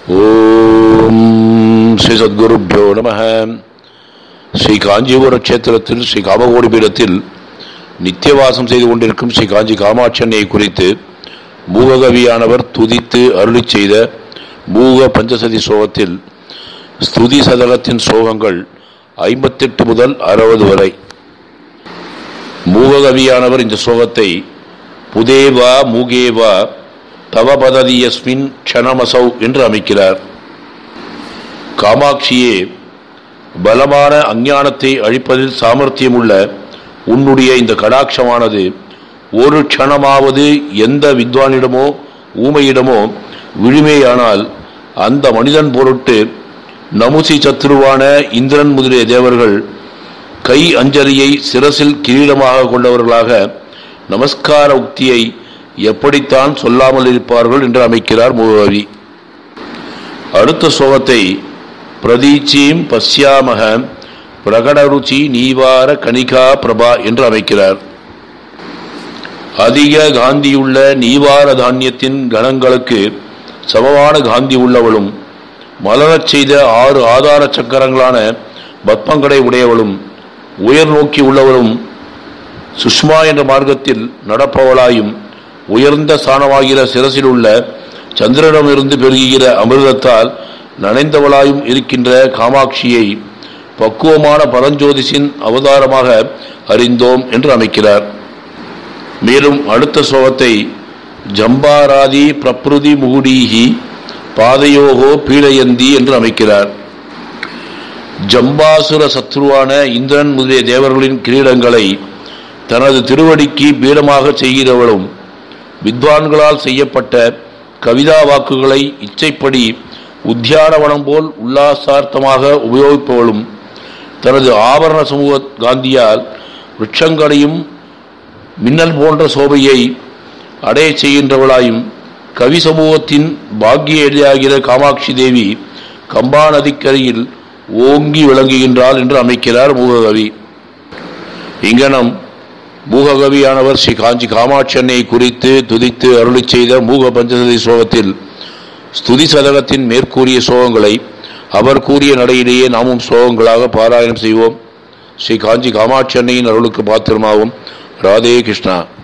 ஓம் ஸ்ரீ சத்குருப்பியோ நம ஸ்ரீ காஞ்சிபுர கஷேத்திரத்தில் ஸ்ரீ காமகோடி பீடத்தில் நித்தியவாசம் செய்து கொண்டிருக்கும் ஸ்ரீ காஞ்சி காமாட்சன்னை குறித்து மூககவியானவர் துதித்து அருளி செய்த மூக பஞ்சசதி சோகத்தில் ஸ்துதி சதகத்தின் சோகங்கள் ஐம்பத்தெட்டு முதல் அறுபது வரை மூககவியானவர் இந்த சோகத்தை புதேவா மூகேவா தவபததியஸ்மின் க்ஷணமசௌ என்று அமைக்கிறார் காமாட்சியே பலமான அஞ்ஞானத்தை அழிப்பதில் சாமர்த்தியமுள்ள உன்னுடைய இந்த கடாட்சமானது ஒரு க்ஷணமாவது எந்த வித்வானிடமோ ஊமையிடமோ விழுமேயானால் அந்த மனிதன் பொருட்டு நமுசி சத்துருவான இந்திரன் முதலிய தேவர்கள் கை அஞ்சலியை சிரசில் கிரீடமாக கொண்டவர்களாக நமஸ்கார உக்தியை எப்படித்தான் சொல்லாமல் இருப்பார்கள் என்று அமைக்கிறார் மூகவி அடுத்த சோகத்தை பிரதீச்சீம் பஸ்யாமக பிரகடருச்சி நீவார கணிகா பிரபா என்று அமைக்கிறார் அதிக காந்தியுள்ள நீவார தானியத்தின் கணங்களுக்கு சமமான காந்தி உள்ளவளும் மலரச் செய்த ஆறு ஆதார சக்கரங்களான பத்மங்கடை உடையவளும் உயர் நோக்கி உள்ளவளும் சுஷ்மா என்ற மார்க்கத்தில் நடப்பவளாயும் உயர்ந்த ஸ்தானமாகிற சிரசில் உள்ள சந்திரனிடமிருந்து பெருகுகிற அமிர்தத்தால் நனைந்தவளாயும் இருக்கின்ற காமாட்சியை பக்குவமான பரஞ்சோதிஷின் அவதாரமாக அறிந்தோம் என்று அமைக்கிறார் மேலும் அடுத்த சோகத்தை ஜம்பாராதி பிரப்ருதி முகுடீகி பாதையோகோ பீடயந்தி என்று அமைக்கிறார் ஜம்பாசுர சத்ருவான இந்திரன் முதலிய தேவர்களின் கிரீடங்களை தனது திருவடிக்கு பீடமாக செய்கிறவளும் வித்வான்களால் செய்யப்பட்ட கவிதா வாக்குகளை இச்சைப்படி உத்தியானவனம் போல் உல்லாசார்த்தமாக உபயோகிப்பவளும் தனது ஆபரண சமூக காந்தியால் விருட்சங்களையும் மின்னல் போன்ற சோபையை அடைய செய்கின்றவளாயும் கவி சமூகத்தின் பாக்கிய எளியாகிற காமாட்சி தேவி கம்பா நதிக்கரையில் ஓங்கி விளங்குகின்றாள் என்று அமைக்கிறார் மூககவி இங்கனம் மூககவியானவர் ஸ்ரீ காஞ்சி காமாட்சன்னை குறித்து துதித்து அருளி செய்த மூக பஞ்சசதி சோகத்தில் ஸ்துதி சதகத்தின் மேற்கூறிய சோகங்களை அவர் கூறிய நடையிலேயே நாமும் சோகங்களாக பாராயணம் செய்வோம் ஸ்ரீ காஞ்சி காமாட்சி அன்னையின் அருளுக்கு பாத்திரமாகும் ராதே கிருஷ்ணா